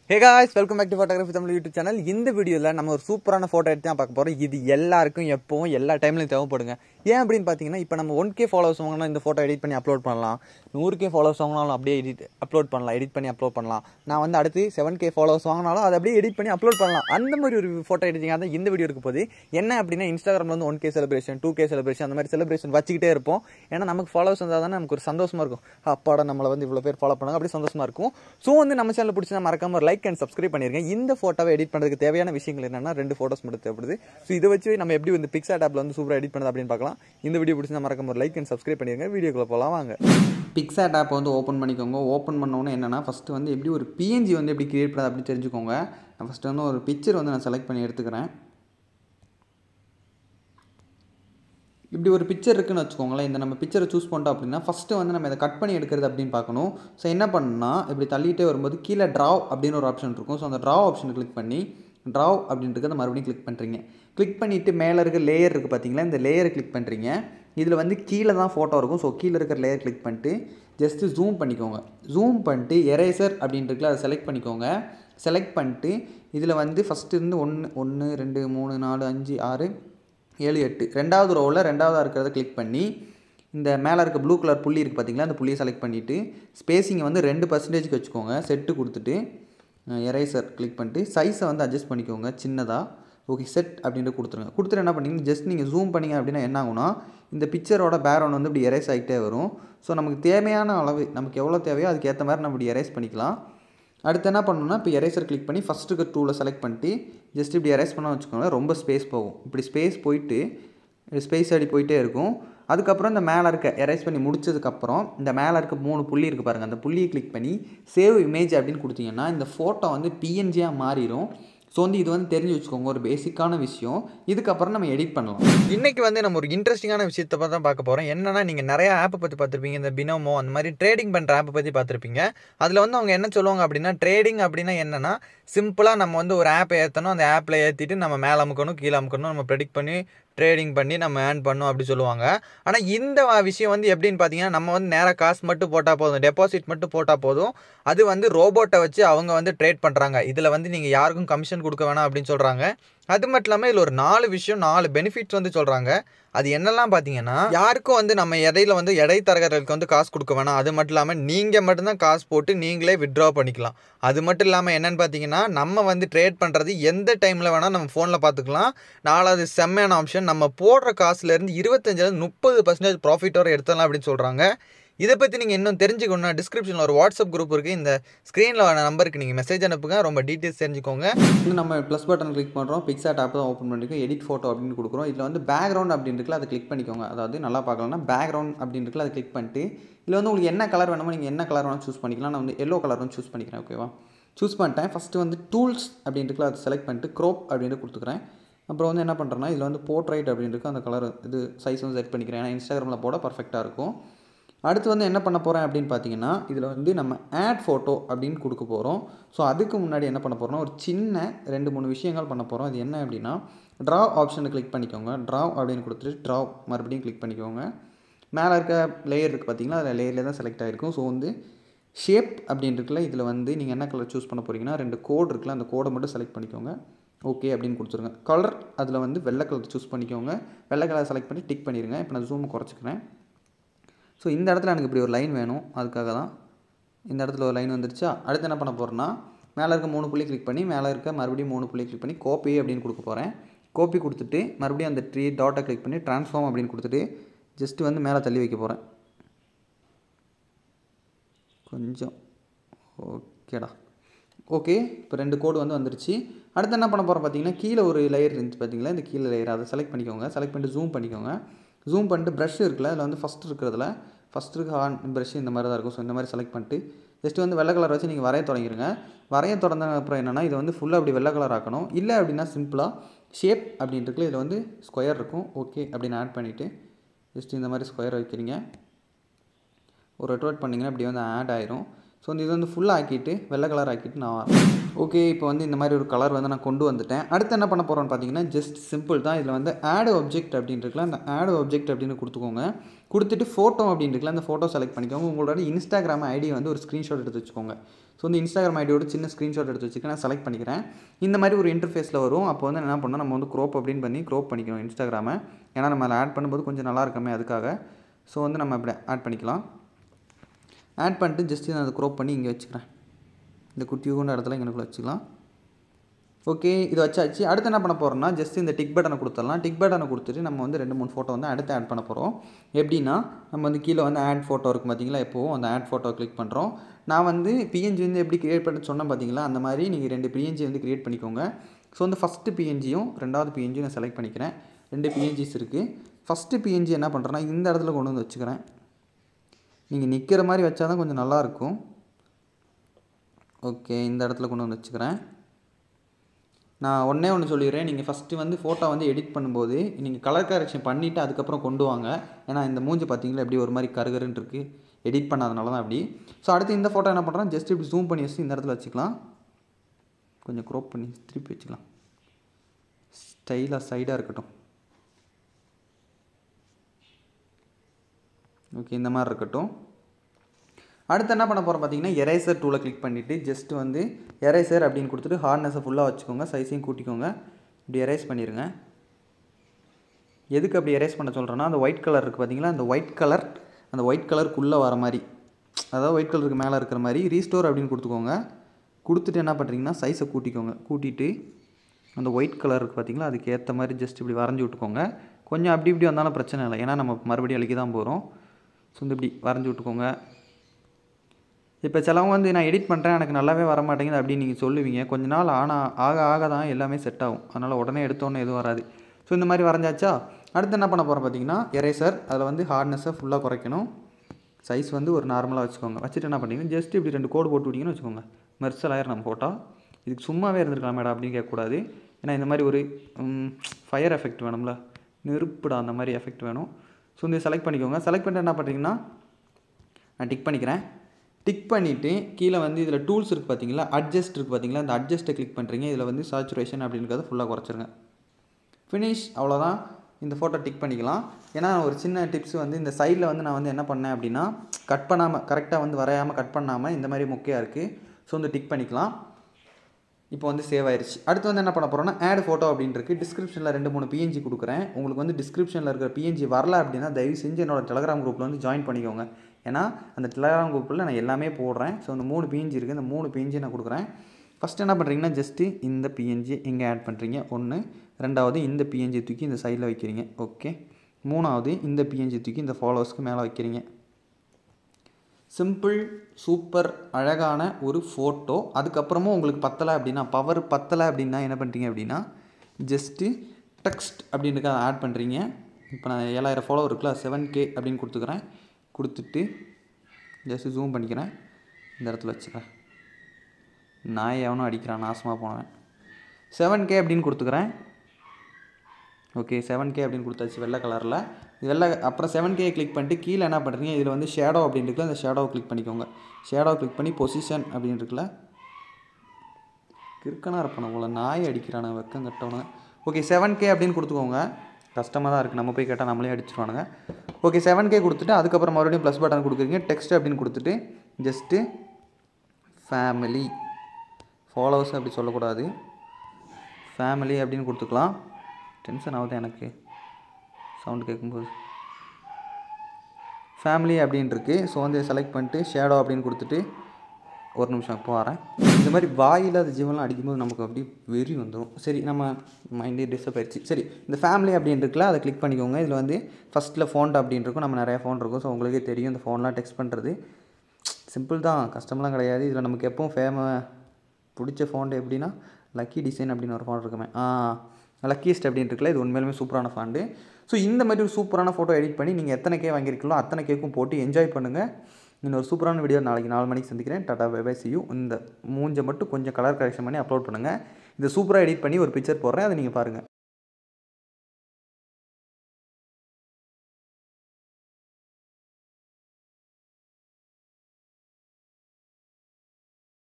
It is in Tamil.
hey guys welcome back to photography Tamil YouTube channel இந்த வீடியோவில் நம்ம ஒரு சூப்பரான ஃபோட்டோ எடுத்து தான் பார்க்க போகிறோம் இது எல்லாருக்கும் எப்பவும் எல்லா டைம்லையும் தேவைப்படுங்க ஏன் அப்படின்னு பார்த்தீங்கன்னா இப்போ நம்ம ஒன் கே ஃபாலோவர்ஸ் வாங்கினா இந்த ஃபோட்டோ எடிட் பண்ணி அப்லோட் பண்ணலாம் நூறு கே ஃபாலோவர்ஸ் வாங்கினாலும் அப்படியே எடிட் அப்லோட் பண்ணலாம் எடிட் பண்ணி அப்லோட் பண்ணலாம் நான் வந்து அடுத்து செவன் கே ஃபாலோவர்ஸ் வாங்கினாலும் அதை அப்படியே எடிட் பண்ணி அப்லோட் பண்ணலாம் அந்த மாதிரி ஒரு ஃபோட்டோ எடிட்டிங் தான் இந்த வீடியோ இருக்க போது என்ன அப்படின்னா இன்ஸ்டாகிராமில் வந்து one K celebration two K celebration அந்த மாதிரி செலிப்ரேஷன் வச்சுக்கிட்டே இருப்போம் ஏன்னா நமக்கு ஃபாலோவர்ஸ் வந்தால் தானே நமக்கு ஒரு சந்தோஷமா இருக்கும் அப்பாடா நம்மளை வந்து இவ்வளோ பேர் ஃபாலோ பண்ணாங்க அப்படி சந்தோஷமா இருக்கும் ஸோ வந்து நம்ம சேனல் பிடிச்சா மறக்காம ஒரு லைக் அண்ட் சப்ஸ்கிரைப் பண்ணிருங்க இந்த ஃபோட்டோவை எடிட் பண்ணுறதுக்கு தேவையான விஷயங்கள் என்னன்னா ரெண்டு ஃபோட்டோஸ் மட்டும் தேவைப்படுது ஸோ இதை வச்சு நம்ம எப்படி வந்து பிக்சா டேப்ல வந்து சூப்பராக எடிட் பண்ணுறது அப்படின்னு பார்க்கலாம் இந்த வீடியோ பிடிச்சா மறக்காம ஒரு லைக் அண்ட் சப்ஸ்கிரைப் பண்ணிருங்க வீடியோக்குள்ள போகலாம் வாங்க பிக்சாட் ஆப்பை வந்து ஓப்பன் பண்ணிக்கோங்க ஓப்பன் பண்ணோன்னே என்னென்னா ஃபஸ்ட்டு வந்து எப்படி ஒரு பிஎன்ஜி வந்து எப்படி கிரியேட் பண்ணுறது அப்படி தெரிஞ்சுக்கோங்க நான் ஃபஸ்ட்டு வந்து ஒரு பிக்சர் வந்து நான் செலக்ட் பண்ணி எடுத்துக்கிறேன் இப்படி ஒரு பிக்சர் இருக்குன்னு வச்சுக்கோங்களேன் இந்த நம்ம பிக்சரை சூஸ் பண்ணிட்டோம் அப்படின்னா ஃபஸ்ட்டு வந்து நம்ம இதை கட் பண்ணி எடுக்கிறது அப்படின்னு பார்க்கணும் ஸோ என்ன பண்ணணும்னா இப்படி தள்ளிட்டே வரும்போது கீழே ட்ராவ் அப்படின்னு ஒரு ஆப்ஷன் இருக்கும் ஸோ அந்த ட்ராவ் ஆப்ஷனை கிளிக் பண்ணி ட்ராவ் அப்படின்றத மறுபடியும் கிளிக் பண்ணுறீங்க கிளிக் பண்ணிவிட்டு மேலே இருக்க லேயர் இருக்குது பார்த்தீங்களா இந்த லேயரை கிளிக் பண்ணுறீங்க இதில் வந்து கீழே தான் ஃபோட்டோ இருக்கும் ஸோ கீழே இருக்கிற லேயர் கிளிக் பண்ணிட்டு ஜஸ்ட்டு ஜூம் பண்ணிக்கோங்க ஜூம் பண்ணிட்டு எரேசர் அப்படின்றதுல அதை செலக்ட் பண்ணிக்கோங்க செலக்ட் பண்ணிட்டு இதில் வந்து ஃபஸ்ட்டு இருந்து ஒன்று ஒன்று ரெண்டு மூணு நாலு அஞ்சு ஆறு ஏழு எட்டு ரெண்டாவது ரோவில் ரெண்டாவதாக இருக்கிறத கிளிக் பண்ணி இந்த மேலே இருக்க ப்ளூ கலர் புள்ளி இருக்குது பார்த்தீங்களா அந்த புள்ளியை செலக்ட் பண்ணிவிட்டு ஸ்பேஸிங்கை வந்து ரெண்டு பர்சன்டேஜ்க்கு வச்சுக்கோங்க செட்டு கொடுத்துட்டு எரேசர் கிளிக் பண்ணிட்டு சைஸை வந்து அட்ஜஸ்ட் பண்ணிக்கோங்க சின்னதாக ஓகே செட் அப்படின்ட்டு கொடுத்துருங்க கொடுத்துட்டு என்ன பண்ணீங்க ஜஸ்ட் நீங்கள் ஜூம் பண்ணிங்க அப்படின்னா என்ன ஆகும்னா இந்த பிக்சரோட பேக்ரவுண்ட் வந்து இப்படி எரேஸ் ஆகிட்டே வரும் ஸோ நமக்கு தேவையான அளவு நமக்கு எவ்வளோ தேவையோ அதுக்கு ஏற்ற மாதிரி நம்ம இப்படி எரேஸ் பண்ணிக்கலாம் அடுத்து என்ன பண்ணணும்னா இப்போ எரேசர் கிளிக் பண்ணி ஃபஸ்ட்டுக்கு டூவில் செலக்ட் பண்ணிட்டு ஜஸ்ட் இப்படி எரேஸ் பண்ண வச்சுக்கோங்களேன் ரொம்ப ஸ்பேஸ் போகும் இப்படி ஸ்பேஸ் போயிட்டு ஸ்பேஸ் அடி போயிட்டே இருக்கும் அதுக்கப்புறம் இந்த மேலே இருக்க எரேஸ் பண்ணி முடிச்சதுக்கப்புறம் இந்த மேலே இருக்க மூணு புள்ளி இருக்குது பாருங்கள் அந்த புள்ளியை கிளிக் பண்ணி சேவ் இமேஜ் அப்படின்னு கொடுத்தீங்கன்னா இந்த ஃபோட்டோ வந்து பிஎன்ஜியாக மாறிடும் ஸோ வந்து இது வந்து தெரிஞ்சு வச்சுக்கோங்க ஒரு பேசிக்கான விஷயம் இதுக்கப்புறம் நம்ம எடிட் பண்ணலாம் இன்னைக்கு வந்து நம்ம ஒரு இன்ட்ரெஸ்டிங்கான விஷயத்தை பற்றி தான் பார்க்க போகிறோம் என்னன்னா நீங்கள் நிறைய ஆப்பை பற்றி பார்த்துருப்பீங்க இந்த பினோமோ அந்த மாதிரி ட்ரேடிங் பண்ணுற ஆப்பை பற்றி பார்த்துருப்பீங்க அதில் வந்து அவங்க என்ன சொல்லுவாங்க அப்படின்னா ட்ரேடிங் அப்படின்னா என்னன்னா சிம்பிளாக நம்ம வந்து ஒரு ஆப்பை ஏற்றணும் அந்த ஆப்பில் ஏற்றிட்டு நம்ம மேலே அமுக்கணும் கீழே அமுக்கணும் நம்ம ப்ரெடிக்ட் பண்ணி ட்ரேடிங் பண்ணி நம்ம ஏர்ன் பண்ணணும் அப்படி சொல்லுவாங்க ஆனால் இந்த வ- விஷயம் வந்து எப்படின்னு பார்த்தீங்கன்னா நம்ம வந்து நேராக காசு மட்டும் போட்டால் போதும் டெபாசிட் மட்டும் போட்டால் போதும் அது வந்து ரோபோட்டை வச்சு அவங்க வந்து ட்ரேட் பண்ணுறாங்க இதில் வந்து நீங்கள் யாருக்கும் கமிஷன் கொடுக்க வேணாம் அப்படின்னு சொல்கிறாங்க அது மட்டும் இல்லாமல் இதில் ஒரு நாலு விஷயம் நாலு பெனிஃபிட்ஸ் வந்து சொல்கிறாங்க அது என்னெல்லாம் பார்த்தீங்கன்னா யாருக்கும் வந்து நம்ம இடையில வந்து இடைத்தரகர்களுக்கு வந்து காசு கொடுக்க வேணாம் அது மட்டும் இல்லாமல் நீங்கள் மட்டும்தான் காசு போட்டு நீங்களே வித்ட்ரா பண்ணிக்கலாம் அது மட்டும் இல்லாமல் என்னென்னு பார்த்தீங்கன்னா நம்ம வந்து ட்ரேட் பண்ணுறது எந்த டைமில் வேணால் நம்ம ஃபோனில் பார்த்துக்கலாம் நாலாவது செம்மையான ஆப்ஷன் நம்ம போடுற காசுலேருந்து இருபத்தஞ்சிலேருந்து முப்பது பர்சன்டேஜ் ப்ராஃபிட் வரை எடுத்துடலாம் அப்படின்னு சொல்கிறாங்க இதை பற்றி நீங்கள் இன்னும் தெரிஞ்சுக்கணும்னா டிஸ்கிரிப்ஷனில் ஒரு வாட்ஸ்அப் குரூப் இருக்குது இந்த ஸ்க்ரீனில் வர நம்பருக்கு நீங்கள் மெசேஜ் அனுப்புங்க ரொம்ப டீட்டெயில்ஸ் தெரிஞ்சுக்கோங்க இன்னும் நம்ம ப்ளஸ் பட்டன் கிளிக் பண்ணுறோம் பிக்சாட் ஆப் தான் ஓப்பன் பண்ணிருக்கோம் எடிட் ஃபோட்டோ அப்படின்னு கொடுக்குறோம் இதில் வந்து பேக்ரவுண்ட் அப்படின்னு இருக்குல்ல அதை கிளிக் பண்ணிக்கோங்க அதாவது நல்லா பார்க்கலன்னா பேக்ரவுண்ட் அப்படின்னு இருக்குல்ல அதை கிளிக் பண்ணிட்டு இதில் வந்து உங்களுக்கு என்ன கலர் வேணுமோ நீங்கள் என்ன கலர் வேணும் சூஸ் பண்ணிக்கலாம் நான் வந்து எல்லோ கலர் வந்து சூஸ் பண்ணிக்கிறேன் ஓகேவா சூஸ் பண்ணிட்டேன் ஃபஸ்ட்டு வந்து டூல்ஸ் அப்படின்னு இருக்குல்ல அதை செலக்ட் பண்ணிட்டு க்ரோப் அப்படின்ட்டு கொடுத்துக்கிறேன் அப்புறம் வந்து என்ன பண்ணுறேன்னா இதில் வந்து போர்ட்ரைட் அப்படின்னு இருக்கு அந்த கலர் இது சைஸ் வந்து செட் பண்ணிக்கிறேன் ஏன்னா இன்ஸ்டாகிராமில் போட பர்ஃபெக்டாக இருக்கும் அடுத்து வந்து என்ன பண்ண போகிறேன் அப்படின்னு பார்த்தீங்கன்னா இதில் வந்து நம்ம ஆட் ஃபோட்டோ அப்படின்னு கொடுக்க போகிறோம் ஸோ அதுக்கு முன்னாடி என்ன பண்ண போகிறோம்னா ஒரு சின்ன ரெண்டு மூணு விஷயங்கள் பண்ண போகிறோம் அது என்ன அப்படின்னா ட்ரா ஆப்ஷனை கிளிக் பண்ணிக்கோங்க ட்ரா அப்படின்னு கொடுத்துட்டு ட்ரா மறுபடியும் கிளிக் பண்ணிக்கோங்க மேலே இருக்க லேயர் இருக்குது பார்த்தீங்களா அதில் லேயரில் தான் செலக்ட் ஆகிருக்கும் ஸோ வந்து ஷேப் அப்படின்னு இருக்குல்ல இதில் வந்து நீங்கள் என்ன கலர் சூஸ் பண்ண போகிறீங்கன்னா ரெண்டு கோடு இருக்குல்ல அந்த கோடை மட்டும் செலக்ட் பண்ணிக்கோங்க ஓகே அப்படின்னு கொடுத்துருங்க கலர் அதில் வந்து வெள்ளை கலர் சூஸ் பண்ணிக்கோங்க வெள்ளை கலர் செலக்ட் பண்ணி டிக் பண்ணிடுங்க இப்போ நான் ஜூம் குறைச்சிக்கிறேன் ஸோ இந்த இடத்துல எனக்கு இப்படி ஒரு லைன் வேணும் அதுக்காக தான் இந்த இடத்துல ஒரு லைன் வந்துருச்சா அடுத்து என்ன பண்ண போகிறேன்னா மேலே இருக்க மூணு புள்ளி கிளிக் பண்ணி மேலே இருக்க மறுபடியும் மூணு புள்ளி கிளிக் பண்ணி கோப்பி அப்படின்னு கொடுக்க போகிறேன் கோப்பி கொடுத்துட்டு மறுபடியும் அந்த ட்ரீ டாட்டை கிளிக் பண்ணி ட்ரான்ஸ்ஃபார்ம் அப்படின்னு கொடுத்துட்டு ஜஸ்ட்டு வந்து மேலே தள்ளி வைக்க போகிறேன் கொஞ்சம் ஓகேடா ஓகே இப்போ ரெண்டு கோடு வந்து வந்துருச்சு அடுத்து என்ன பண்ண போகிறோம் பார்த்தீங்கன்னா கீழே ஒரு லேயர் இருந்துச்சு பார்த்தீங்களா இந்த கீழே லேயர் அதை செலக்ட் பண்ணிக்கோங்க செலக்ட் பண்ணிட்டு ஜூம் பண்ணிக்கோங்க ஜூம் பண்ணிட்டு ப்ரஷ் இருக்குல்ல அதில் வந்து ஃபஸ்ட் இருக்கிறதுல ஃபஸ்ட் இருக்க ஆன் ப்ரஷ் இந்த மாதிரி தான் இருக்கும் ஸோ இந்த மாதிரி செலக்ட் பண்ணிட்டு ஜஸ்ட் வந்து வெள்ளை கலர் வச்சு நீங்கள் வரைய தொடங்கிடுங்க வரைய தொடர்ந்த அப்புறம் என்னென்னா இது வந்து ஃபுல்லாக அப்படி வெள்ளை கலர் ஆக்கணும் இல்லை அப்படின்னா சிம்பிளாக ஷேப் அப்படின்னு இருக்குல்ல இதில் வந்து ஸ்கொயர் இருக்கும் ஓகே அப்படின்னு ஆட் பண்ணிவிட்டு ஜஸ்ட் இந்த மாதிரி ஸ்கொயர் வைக்கிறீங்க ஒரு ரொட்டேட் பண்ணிங்கன்னா இப்படி வந்து ஆட் ஆயிரும் ஸோ வந்து இது வந்து ஃபுல்லாக ஆக்கிட்டு வெள்ளை கலர் ஆக்கிட்டு நான் வரேன் ஓகே இப்போ வந்து இந்த மாதிரி ஒரு கலர் வந்து நான் கொண்டு வந்துட்டேன் அடுத்து என்ன பண்ண போகிறோன்னு பார்த்தீங்கன்னா ஜஸ்ட் சிம்பிள் தான் இதில் வந்து ஆட் ஆப்ஜெக்ட் அப்படின்னு இருக்குல்ல அந்த ஆட் ஆப்ஜெக்ட் அப்படின்னு கொடுத்துக்கோங்க கொடுத்துட்டு ஃபோட்டோ அப்படின்னு இருக்குல்ல அந்த ஃபோட்டோ செலக்ட் பண்ணிக்கோங்க உங்களோட இன்ஸ்டாகிராம் ஐடி வந்து ஒரு ஸ்க்ரீன்ஷாட் எடுத்து வச்சுக்கோங்க ஸோ இந்த இன்ஸ்டாகிராம் ஐடியோட சின்ன ஸ்க்ரீன்ஷாட் எடுத்து வச்சுக்க நான் செலக்ட் பண்ணிக்கிறேன் இந்த மாதிரி ஒரு இன்டர்ஃபேஸில் வரும் அப்போ வந்து என்ன பண்ணோம் நம்ம வந்து க்ரோப் அப்படின்னு பண்ணி க்ரோப் பண்ணிக்கணும் இன்ஸ்டாகிராமை ஏன்னா நம்ம அதில் ஆட் பண்ணும்போது கொஞ்சம் நல்லா இருக்குமே அதுக்காக ஸோ வந்து நம்ம அப்படி ஆட் பண்ணிக்கலாம் ஆட் பண்ணிட்டு ஜஸ்ட் நான் அதை க்ரோப் பண்ணி இங்கே வச்சுக்கிறேன் இந்த குட்டியூண்ட இடத்துல இங்கே வச்சுக்கலாம் ஓகே இது வச்சாச்சு அடுத்து என்ன பண்ண போகிறோம்னா ஜஸ்ட் இந்த டிக் பட்டனை கொடுத்துடலாம் டிக் பட்டனை கொடுத்துட்டு நம்ம வந்து ரெண்டு மூணு ஃபோட்டோ வந்து அடுத்து ஆட் பண்ண போகிறோம் எப்படின்னா நம்ம வந்து கீழே வந்து ஆட் ஃபோட்டோ இருக்கும் பார்த்தீங்களா எப்போவும் அந்த ஆட் ஃபோட்டோ கிளிக் பண்ணுறோம் நான் வந்து பிஎன்ஜி வந்து எப்படி கிரியேட் பண்ண சொன்னேன் பார்த்தீங்களா அந்த மாதிரி நீங்கள் ரெண்டு பிஎன்ஜி வந்து கிரியேட் பண்ணிக்கோங்க ஸோ வந்து ஃபஸ்ட்டு பிஎன்ஜியும் ரெண்டாவது பிஎன்ஜியும் நான் செலக்ட் பண்ணிக்கிறேன் ரெண்டு பிஎன்ஜிஸ் இருக்குது ஃபஸ்ட்டு பிஎன்ஜி என்ன பண்ணுறேன்னா இந்த இடத்துல கொண்டு வந்து வச்சுக்கிறேன் நீங்கள் நிற்கிற மாதிரி வச்சா தான் கொஞ்சம் நல்லாயிருக்கும் ஓகே இந்த இடத்துல கொண்டு வந்து வச்சுக்கிறேன் நான் ஒன்றே ஒன்று சொல்லிடுறேன் நீங்கள் ஃபஸ்ட்டு வந்து ஃபோட்டோ வந்து எடிட் பண்ணும்போது நீங்கள் கலர் கரெக்ஷன் பண்ணிவிட்டு அதுக்கப்புறம் கொண்டு வாங்க ஏன்னா இந்த மூஞ்சி பார்த்தீங்களா எப்படி ஒரு மாதிரி கருகருன்னு இருக்குது எடிட் பண்ணாதனால தான் அப்படி ஸோ அடுத்து இந்த ஃபோட்டோ என்ன பண்ணுறேன் ஜஸ்ட் இப்படி ஜூம் பண்ணி வச்சு இந்த இடத்துல வச்சுக்கலாம் கொஞ்சம் க்ரோப் பண்ணி திருப்பி வச்சுக்கலாம் ஸ்டைலாக சைடாக இருக்கட்டும் ஓகே இந்த மாதிரி இருக்கட்டும் அடுத்து என்ன பண்ண போகிறோம் பார்த்தீங்கன்னா எரேசர் டூலை கிளிக் பண்ணிவிட்டு ஜஸ்ட் வந்து எரேசர் அப்படின்னு கொடுத்துட்டு ஹார்ட்னஸை ஃபுல்லாக வச்சுக்கோங்க சைஸையும் கூட்டிக்கோங்க இப்படி எரேஸ் பண்ணிடுங்க எதுக்கு அப்படி எரேஸ் பண்ண சொல்கிறேன்னா அந்த ஒயிட் கலர் இருக்குது பார்த்தீங்களா அந்த ஒயிட் கலர் அந்த ஒயிட் கலருக்குள்ளே வர மாதிரி அதாவது ஒயிட் கலருக்கு மேலே இருக்கிற மாதிரி ரீஸ்டோர் அப்படின்னு கொடுத்துக்கோங்க கொடுத்துட்டு என்ன பண்ணுறீங்கன்னா சைஸை கூட்டிக்கோங்க கூட்டிட்டு அந்த ஒயிட் கலர் இருக்குது பார்த்தீங்களா அதுக்கு ஏற்ற மாதிரி ஜஸ்ட் இப்படி வரைஞ்சி விட்டுக்கோங்க கொஞ்சம் அப்படி இப்படி வந்தாலும் பிரச்சனை இல்லை ஏன்னா நம்ம மறுபடியும் அழிக்க தான் போகிறோம் ஸோ வந்து இப்படி வரைஞ்சி விட்டுக்கோங்க இப்போ சிலவங்க வந்து நான் எடிட் பண்ணுறேன் எனக்கு நல்லாவே வர மாட்டேங்குது அப்படின்னு நீங்கள் சொல்லுவீங்க கொஞ்ச நாள் ஆனால் ஆக ஆக தான் எல்லாமே செட் ஆகும் அதனால் உடனே எடுத்தோன்னே எதுவும் வராது ஸோ இந்த மாதிரி வரைஞ்சாச்சா அடுத்து என்ன பண்ண போகிறோம் பார்த்தீங்கன்னா எரேசர் அதில் வந்து ஹார்ட்னஸை ஃபுல்லாக குறைக்கணும் சைஸ் வந்து ஒரு நார்மலாக வச்சுக்கோங்க வச்சுட்டு என்ன பண்ணீங்கன்னா ஜஸ்ட் இப்படி ரெண்டு கோடு போட்டு விட்டிங்கன்னு வச்சுக்கோங்க மெர்சல் ஆயிரம் நம்ம ஃபோட்டோ இதுக்கு சும்மாவே இருந்திருக்கலாம் மேடம் அப்படின்னு கேட்கக்கூடாது ஏன்னா இந்த மாதிரி ஒரு ஃபயர் எஃபெக்ட் வேணும்ல நெருப்புடா அந்த மாதிரி எஃபெக்ட் வேணும் ஸோ இந்த செலக்ட் பண்ணிக்கோங்க செலக்ட் பண்ணிட்டு என்ன பண்ணுறீங்கன்னா நான் டிக் பண்ணிக்கிறேன் டிக் பண்ணிவிட்டு கீழே வந்து இதில் டூல்ஸ் இருக்குது பார்த்தீங்களா அட்ஜஸ்ட் இருக்குது பார்த்தீங்களா இந்த அட்ஜஸ்ட்டை கிளிக் பண்ணுறீங்க இதில் வந்து சாச்சுரேஷன் அப்படின்றத ஃபுல்லாக குறைச்சிருங்க ஃபினிஷ் அவ்வளோதான் இந்த ஃபோட்டோ டிக் பண்ணிக்கலாம் ஏன்னா ஒரு சின்ன டிப்ஸ் வந்து இந்த சைடில் வந்து நான் வந்து என்ன பண்ணேன் அப்படின்னா கட் பண்ணாமல் கரெக்டாக வந்து வரையாமல் கட் பண்ணாமல் இந்த மாதிரி மொக்கையாக இருக்குது ஸோ வந்து டிக் பண்ணிக்கலாம் இப்போ வந்து சேவ் ஆயிருச்சு அடுத்து வந்து என்ன பண்ண போகிறோம்னா ஆட் ஃபோட்டோ அப்படின்னு இருக்கு டிஸ்கிரிப்ஷனில் ரெண்டு மூணு பிஎன்ஜி கொடுக்குறேன் உங்களுக்கு வந்து டிஸ்கிரிப்ஷனில் இருக்கிற பிஎன்ஜி வரல அப்படின்னா தயவு செஞ்சு என்னோட டெலகிராம் குரூப்பில் வந்து ஜாயின் பண்ணிக்கோங்க ஏன்னா அந்த டெலகிராம் குரூப்பில் நான் எல்லாமே போடுறேன் ஸோ அந்த மூணு பிஎன்ஜி இருக்குது இந்த மூணு பிஎன்ஜி நான் கொடுக்குறேன் ஃபஸ்ட் என்ன பண்ணுறீங்கன்னா ஜஸ்ட்டு இந்த பிஎன்ஜி இங்கே ஆட் பண்ணுறீங்க ஒன்று ரெண்டாவது இந்த பிஎன்ஜி தூக்கி இந்த சைடில் வைக்கிறீங்க ஓகே மூணாவது இந்த பிஎன்ஜி தூக்கி இந்த ஃபாலோவர்ஸ்க்கு மேலே வைக்கிறீங்க சிம்பிள் சூப்பர் அழகான ஒரு ஃபோட்டோ அதுக்கப்புறமும் உங்களுக்கு பத்தலை அப்படின்னா பவர் பத்தலை அப்படின்னா என்ன பண்ணுறீங்க அப்படின்னா ஜஸ்ட்டு டெக்ஸ்ட் அப்படின்னு ஆட் பண்ணுறீங்க இப்போ நான் ஏழாயிரம் ஃபாலோ இருக்குல்ல செவன் கே அப்படின்னு கொடுத்துக்கிறேன் கொடுத்துட்டு ஜஸ்ட் ஜூம் பண்ணிக்கிறேன் இந்த இடத்துல வச்சுக்கிறேன் நாய் எவனும் அடிக்கிறான் நாசமாக போனவன் செவன் கே அப்படின்னு கொடுத்துக்கிறேன் ஓகே செவன் கே அப்படின்னு கொடுத்தாச்சு வெள்ளை கலரில் இது வெள்ளை அப்புறம் செவன் கே கிளிக் பண்ணிட்டு கீழே என்ன பண்ணுறீங்க இதில் வந்து ஷேடோ அப்படின்னு இருக்குல்ல அந்த ஷேடோவை கிளிக் பண்ணிக்கோங்க ஷேடோ கிளிக் பண்ணி பொசிஷன் அப்படின்னு இருக்குல்ல கிறுக்கனாக இருப்பான போல நாய் அடிக்கிறான வெக்கம் கட்டவன ஓகே செவன் கே அப்படின்னு கொடுத்துக்கோங்க கஷ்டமாக தான் இருக்குது நம்ம போய் கேட்டால் நம்மளே அடிச்சிருவானுங்க ஓகே செவன் கே கொடுத்துட்டு அதுக்கப்புறம் மறுபடியும் ப்ளஸ் பட்டன் கொடுக்குறீங்க டெக்ஸ்ட் அப்படின்னு கொடுத்துட்டு ஜஸ்ட்டு ஃபேமிலி ஃபாலோவர்ஸ் அப்படி சொல்லக்கூடாது ஃபேமிலி அப்படின்னு கொடுத்துக்கலாம் டென்ஷன் ஆகுது எனக்கு சவுண்டு கேட்கும்போது ஃபேமிலி அப்படின்னு இருக்கு ஸோ வந்து செலக்ட் பண்ணிட்டு ஷேடோ அப்படின்னு கொடுத்துட்டு ஒரு நிமிஷம் இப்போ வரேன் இந்த மாதிரி வாயில்லாத ஜீவன்லாம் அடிக்கும்போது நமக்கு அப்படியே வெறி வந்துடும் சரி நம்ம மைண்டே டிஸ்டர்ப் ஆயிடுச்சு சரி இந்த ஃபேமிலி அப்படின்னு இருக்குல்ல அதை கிளிக் பண்ணிக்கோங்க இதில் வந்து ஃபஸ்ட்டில் ஃபோன் அப்படின்னு இருக்கும் நம்ம நிறையா ஃபோன் இருக்கும் ஸோ உங்களுக்கே தெரியும் இந்த ஃபோன்லாம் டெக்ஸ்ட் பண்ணுறது சிம்பிள் தான் கஷ்டம்லாம் கிடையாது இதில் நமக்கு எப்பவும் ஃபேம பிடிச்ச ஃபோன் எப்படின்னா லக்கி டிசைன் அப்படின்னு ஒரு ஃபோன் இருக்குமே ஆ லக்கியஸ்ட் அப்படின்னு இருக்குல்ல இது உண்மையிலுமே சூப்பரான ஃபாண்டு ஸோ இந்த மாதிரி ஒரு சூப்பரான ஃபோட்டோ எடிட் பண்ணி நீங்கள் எத்தனை கே வாங்கியிருக்கீங்களோ அத்தனை கேக்கும் போட்டு என்ஜாய் பண்ணுங்கள் இன்னொரு சூப்பரான வீடியோ நாளைக்கு நாலு மணிக்கு சந்திக்கிறேன் டாடா பை பை சியூ இந்த மூஞ்சை மட்டும் கொஞ்சம் கலர் கரெக்ஷன் பண்ணி அப்லோட் பண்ணுங்கள் இதை சூப்பராக எடிட் பண்ணி ஒரு பிக்சர் போடுறேன் அதை நீங்கள் பாருங்கள்